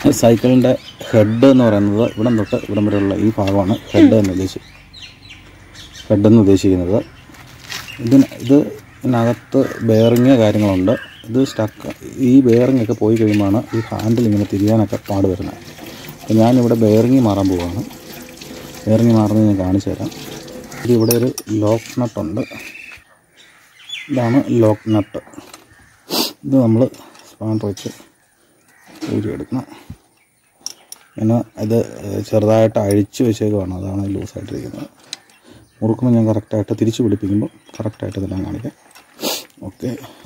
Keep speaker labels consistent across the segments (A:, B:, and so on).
A: ഈ സൈക്കിളിൻ്റെ ഹെഡ് എന്ന് പറയുന്നത് ഇവിടം തൊട്ട് ഇവിടം വരെയുള്ള ഈ ഭാഗമാണ് ഹെഡ് എന്ന് ഉദ്ദേശി ഹെഡ് എന്ന് ഉദ്ദേശിക്കുന്നത് ഇതിന് ഇത് ഇതിനകത്ത് ബെയറിങ് കാര്യങ്ങളുണ്ട് ഇത് സ്റ്റക്ക് ഈ ബെയറിംഗ് ഒക്കെ പോയി കഴിയുമ്പോഴാണ് ഈ ഹാൻഡിൽ ഇങ്ങനെ തിരിയാനൊക്കെ പാട് വരുന്നത് അപ്പോൾ ഞാനിവിടെ ബെയറിങ് മാറാൻ പോവുകയാണ് ബെയറിങ് മാറുന്നത് ഞാൻ കാണിച്ചു തരാം ഇത് ഇവിടെ ഒരു ലോക്ക് നട്ടുണ്ട് ഇതാണ് ലോക്ക് നട്ട് ഇത് നമ്മൾ സ്പാൻഡർ വെച്ച് ഊരിയെടുക്കണം പിന്നെ ഇത് ചെറുതായിട്ട് അഴിച്ച് വെച്ചേക്കുവാണ് അതാണ് ലൂസായിട്ടിരിക്കുന്നത് മുറുക്കുമ്പോൾ ഞാൻ കറക്റ്റായിട്ട് തിരിച്ച് പിടിപ്പിക്കുമ്പോൾ കറക്റ്റായിട്ട് ഇതെല്ലാം കാണിക്കാം ഓക്കെ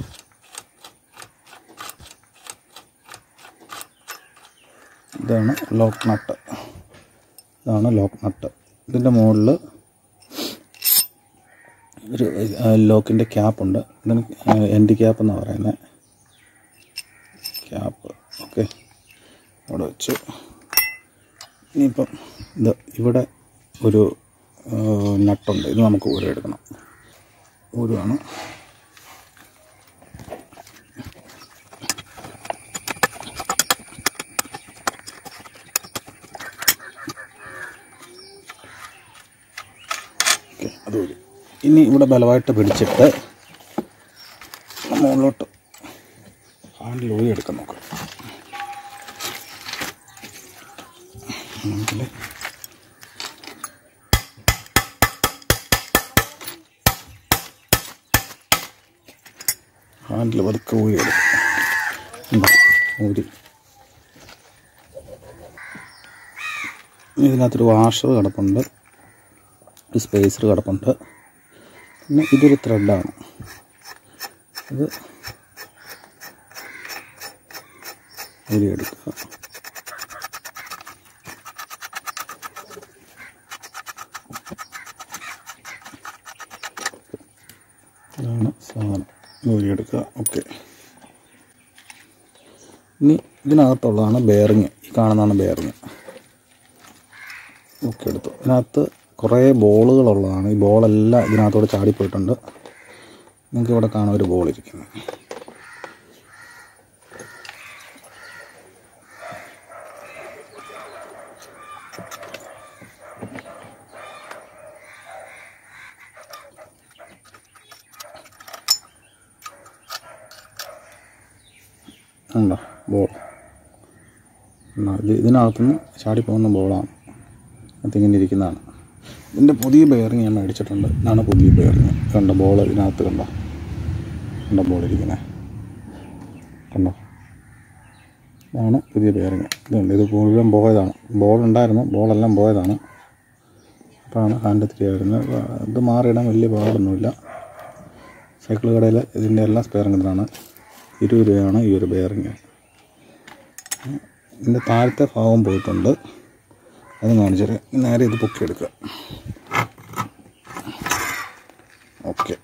A: ഇതാണ് ലോക്ക് നട്ട് ഇതാണ് ലോക്ക് നട്ട് ഇതിൻ്റെ മുകളിൽ ഒരു ലോക്കിൻ്റെ ക്യാപ്പുണ്ട് ഇതിന് എൻഡ് ക്യാപ്പ് എന്നാണ് പറയുന്നത് ക്യാപ്പ് ഓക്കെ അവിടെ വെച്ചു ഇനിയിപ്പം ഇത് ഇവിടെ ഒരു നട്ടുണ്ട് ഇത് നമുക്ക് ഊരെടുക്കണം ഊരുവാണ് ഓക്കെ അത് ഊരി ഇനി ഇവിടെ ബലമായിട്ട് പിടിച്ചിട്ട് മുകളിലോട്ട് ഹാൻഡിൽ ഊരി എടുക്കാൻ നോക്കാം ആണെങ്കില് ഹാൻഡിൽ പതുക്കെ ഊരി എടുക്കും ഉണ്ടോ? ഊരി ഇതിനകത്തൊരു വാഷർ കിടപ്പുണ്ട് ഒരു സ്പേസർ കിടപ്പുണ്ട് പിന്നെ ഇതൊരു ത്രെഡാണ് ഇത് ഊരിയെടുക്കുക ഇതാണ് സാധനം ഊരിയെടുക്കുക ഓക്കെ ഇനി ഇതിനകത്തുള്ളതാണ് ബെയറിങ് ഈ കാണുന്നതാണ് ബെയറിങ് ഓക്കെ എടുത്തു ഇതിനകത്ത് കുറേ ബോളുകളുള്ളതാണ് ഈ ബോളെല്ലാം ഇതിനകത്തോട് ചാടിപ്പോയിട്ടുണ്ട് നിങ്ങൾക്ക് ഇവിടെ കാണാം ഒരു ബോൾ ഇരിക്കുന്നത് ഉണ്ടോ ബോൾ എന്നാ ഇത് ഇതിനകത്തുനിന്ന് ചാടിപ്പോകുന്ന ബോളാണ് അതിങ്ങനെ ഇരിക്കുന്നതാണ് ഇതിൻ്റെ പുതിയ ബെയറിങ് ഞാൻ മേടിച്ചിട്ടുണ്ട് ഇതാണ് പുതിയ ബെയറിങ് കണ്ട ബോൾ ഇതിനകത്ത് കണ്ടോ കണ്ട ബോൾ ഇരിക്കുന്നത് കണ്ടോ ഇതാണ് പുതിയ ബെയറിങ് ഇതുണ്ട് ഇത് മുഴുവൻ പോയതാണ് ബോൾ ഉണ്ടായിരുന്നു ബോളെല്ലാം പോയതാണ് അപ്പോഴാണ് ഹാൻഡ് തിരി വരുന്നത് ഇത് മാറിയിടാൻ വലിയ പാടൊന്നുമില്ല സൈക്കിൾ കടയിൽ ഇതിൻ്റെ എല്ലാ സ്പെയറിങ് ഇതാണ് ഇരുപത് രൂപയാണ് ഈ ഒരു ബെയറിങ് ഇതിൻ്റെ താഴത്തെ ഭാഗം പോയിട്ടുണ്ട് അത് കാണിച്ചത് നേരെ ഇത് പൊക്കിയെടുക്കുക ഓക്കെ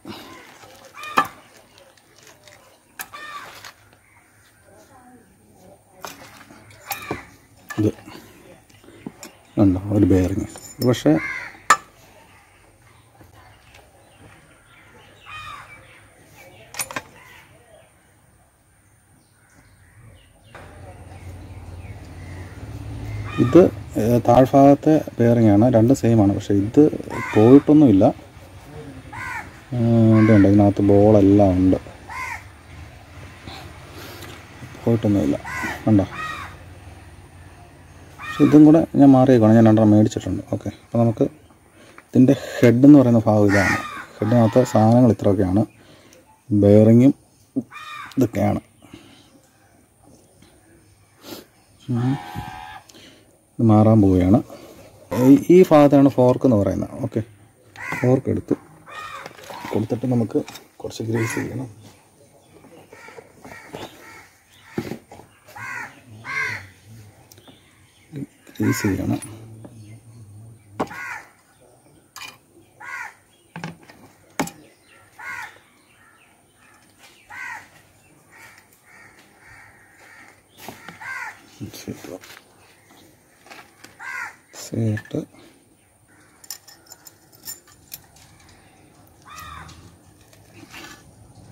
A: ഇത് ഉണ്ടോ ഒരു ബെയറിങ് ഇത് പക്ഷേ ഇത് ഏഹ്, താഴ്ഭാഗത്തെ ബെയറിംഗ് ആണ് രണ്ട് സെയിം ആണ് പക്ഷേ ഇത് പോയിട്ടൊന്നുമില്ല ഏഹ്, ഇതുണ്ട് ഇതിനകത്ത് ബോളെല്ലാം ഉണ്ട് പോയിട്ടൊന്നുമില്ല കണ്ടോ പക്ഷെ ഇതും കൂടെ ഞാൻ മാറിയേക്കാണ് ഞാൻ രണ്ടെണ്ണം മേടിച്ചിട്ടുണ്ട് ഓക്കെ അപ്പോൾ നമുക്ക് ഇതിൻ്റെ ഹെഡ് എന്ന് പറയുന്ന ഭാഗം ഇതാണ് ഹെഡിനകത്ത് സാധനങ്ങൾ ഇത്രയൊക്കെയാണ് ബെയറിങ്ങും ഇതൊക്കെയാണ് ഉം. ഇത് മാറാൻ പോവുകയാണ് ഈ- ഈ ഭാഗത്താണ് ഫോർക്ക് എന്ന് പറയുന്നത് ഓക്കെ ഫോർക്ക് എടുത്തു കൊടുത്തിട്ട് നമുക്ക് കുറച്ച് ഗ്രേസ് ചെയ്യണം ഗ്രേസ് ചെയ്യണം ശരി സേട്ട്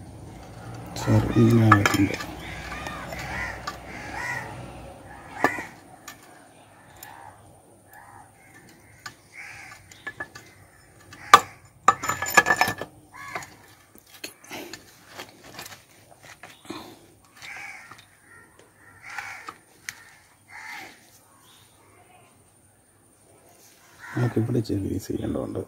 A: സോറി ഇങ്ങനെ ആയിട്ടുണ്ട് നമുക്കിവിടെ ഇച്ചിരി ഗ്രീസ് ചെയ്യേണ്ടതുണ്ട്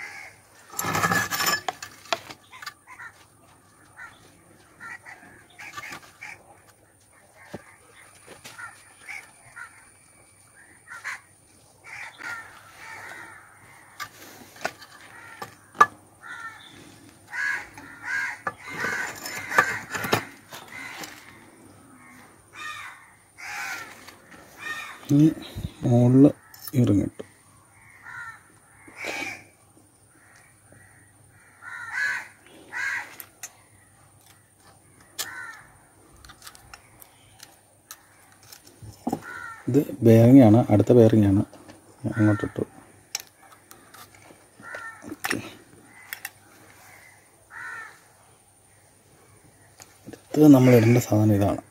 A: ഇനി മുകളിൽ ഇറങ്ങിട്ടു ഇത് ബെയറിംഗ് ആണ് അടുത്ത ബെയറിംഗ് ആണ് ഞാൻ അങ്ങോട്ടിട്ടു ഓക്കെ അടുത്ത് നമ്മൾ ഇടേണ്ട സാധനം ഇതാണ്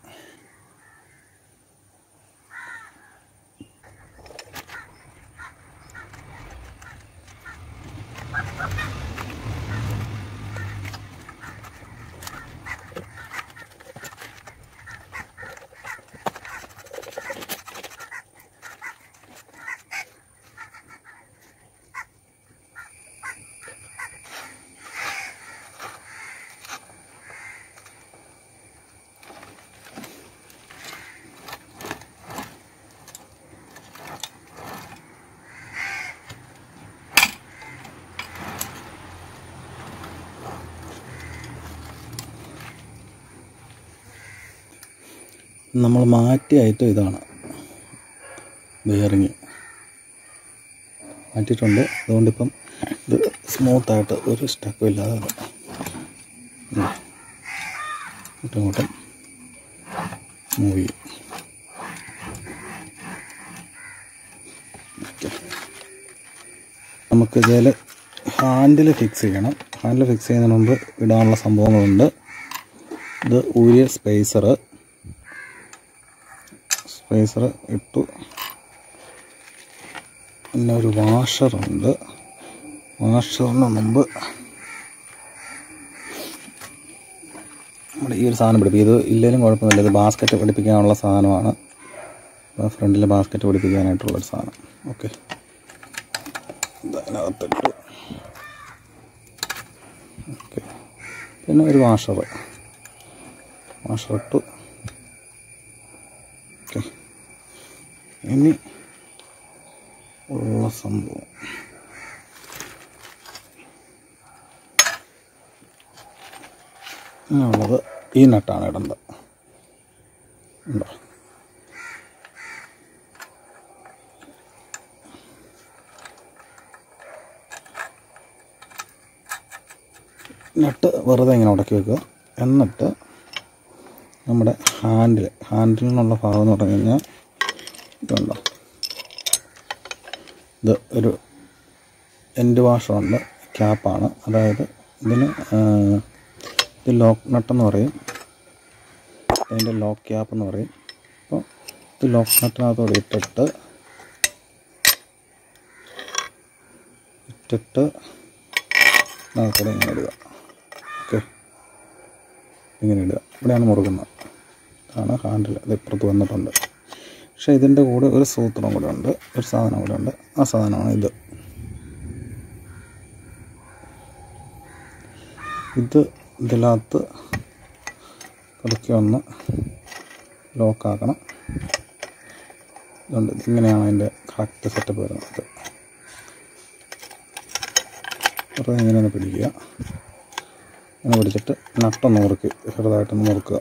A: നമ്മൾ മാറ്റിയ ഐറ്റം ഇതാണ് ബെയറിങ് മാറ്റിയിട്ടുണ്ട് അതുകൊണ്ടിപ്പം ഇത് സ്മൂത്തായിട്ട് ഒരു സ്റ്റക്കും ഇല്ലാതെ ഉണ്ട്. ഉം. ഇങ്ങോട്ടും ഇങ്ങോട്ടും മൂവ് ചെയ്യും ഓക്കെ നമുക്ക് ഇതിൽ ഹാൻഡിൽ ഫിക്സ് ചെയ്യണം ഹാൻഡിൽ ഫിക്സ് ചെയ്യുന്നതിന് മുമ്പ് ഇടാനുള്ള സംഭവങ്ങളുണ്ട് ഇത് ഊരിയ സ്പേസർ സ്പേസർ ഇട്ടു പിന്നെ ഒരു വാഷറുണ്ട് വാഷറിന് മുമ്പ് നമ്മുടെ ഈ ഒരു സാധനം പിടിപ്പിക്കും ഇത് ഇല്ലെങ്കിലും കുഴപ്പമൊന്നുമില്ല ഇത് ബാസ്ക്കറ്റ് പിടിപ്പിക്കാനുള്ള സാധനമാണ് ഫ്രണ്ടിൽ ബാസ്ക്കറ്റ് പിടിപ്പിക്കാനായിട്ടുള്ളൊരു സാധനം ഓക്കെ ഇതിനകത്തിട്ടു ഓക്കെ പിന്നെ ഒരു വാഷർ വാഷർ ഇട്ടു ഓക്കെ ഇനി ഉള്ള സംഭവം ഉള്ളത് ഈ നട്ടാണ് ഇടേണ്ടത് ഉണ്ടോ നട്ട് വെറുതെ ഇങ്ങനെ ഉടക്കി വെക്കുക എന്നിട്ട് നമ്മുടെ ഹാൻഡിൽ ഹാൻഡിലിനുള്ള ഭാഗം എന്ന് പറഞ്ഞു കഴിഞ്ഞാൽ ഇതുണ്ടോ ഇത് ഒരു എൻഡ് വാഷറുണ്ട് ക്യാപ്പാണ് അതായത് ഇതിന് ആ, ഇത് ലോക്ക് നട്ടെന്ന് പറയും അതിൻ്റെ ലോക്ക് ക്യാപ്പ് എന്ന് പറയും അപ്പോൾ ഇത് ലോക്ക് നട്ടിനകത്തോടെ ഇട്ടിട്ട് ഇട്ടിട്ട് അതിനകത്തോടെ ഇങ്ങനെ ഇടുക ഓക്കെ ഇങ്ങനെ ഇടുക ഇവിടെയാണ് മുറുകുന്നത് ഇതാണ് ഹാൻഡിൽ ഇത് ഇപ്പുറത്ത് വന്നിട്ടുണ്ട് പക്ഷേ ഇതിൻ്റെ കൂടെ ഒരു സൂത്രം കൂടെ ഉണ്ട് ഒരു സാധനം കൂടെ ഉണ്ട് ആ സാധനമാണ് ഇത് ഇത് ഇതിനകത്ത് പതുക്കെ ഒന്ന് ലോക്കാക്കണം ഇതുണ്ട് ഇങ്ങനെയാണ് അതിൻ്റെ കറക്റ്റ് സെറ്റപ്പ് വരുന്നത് വെറുതെ ഇങ്ങനെ ഒന്ന് പിടിക്കുക ഇങ്ങനെ പിടിച്ചിട്ട് നട്ടൊന്ന് മുറുക്കി ചെറുതായിട്ടൊന്ന് മുറുക്കുക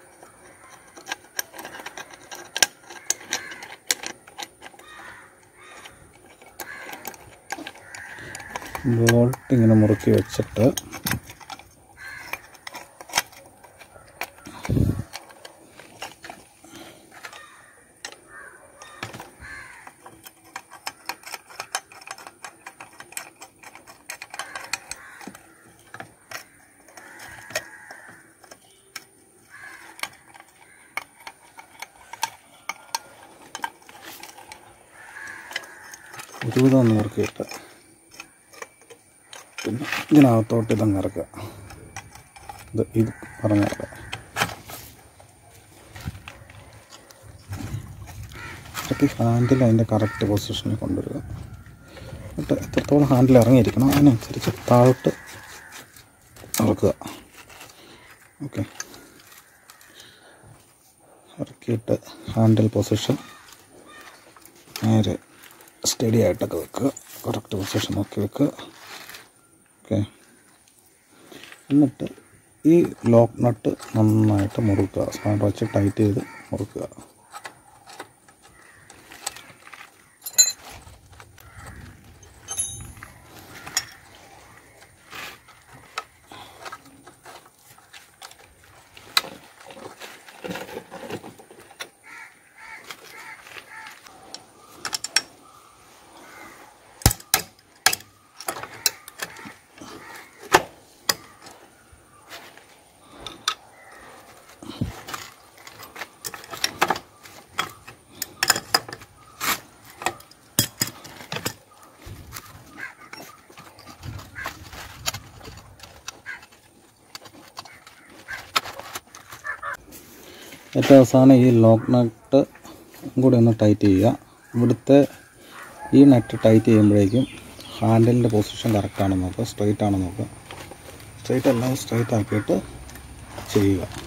A: ബോൾട്ട് ഇങ്ങനെ മുറുക്കി വെച്ചിട്ട് ഒരുവിധം ഒന്ന് മുറുക്കിയിട്ട് പിന്നെ ഇതിനകത്തോട്ട് ഇതങ്ങ് ഇറക്കുക ഇത് ഇത് പറഞ്ഞിറക്കുക ഇറക്കി ഹാൻഡിൽ അതിൻ്റെ കറക്റ്റ് പൊസിഷനിൽ കൊണ്ടുവരിക എന്നിട്ട് എത്രത്തോളം ഹാൻഡിൽ ഇറങ്ങിയിരിക്കണം അതിനനുസരിച്ച് താഴോട്ട് ഇറക്കുക ഓക്കെ ഇറക്കിയിട്ട് ഹാൻഡിൽ പൊസിഷൻ നേരെ സ്റ്റഡി ആയിട്ടൊക്കെ വെക്കുക കറക്റ്റ് പൊസിഷൻ നോക്കി വെക്കുക ഓക്കെ എന്നിട്ട് ഈ ലോക്ക് നട്ട് നന്നായിട്ട് മുറുക്കുക സ്പാൻഡർ വെച്ച് ടൈറ്റ് ചെയ്ത് മുറുക്കുക ഏറ്റവും അവസാനം ഈ ലോക്ക് നട്ട് കൂടി ഒന്ന് ടൈറ്റ് ചെയ്യുക ഇവിടുത്തെ ഈ നട്ട് ടൈറ്റ് ചെയ്യുമ്പോഴേക്കും ഹാൻഡിലിൻ്റെ പൊസിഷൻ കറക്റ്റ് ആണെന്ന് നോക്കുക സ്ട്രൈറ്റ് ആണെന്ന് നോക്കുക സ്ട്രൈറ്റ് എല്ലാം സ്ട്രൈറ്റ് ആക്കിയിട്ട് ചെയ്യുക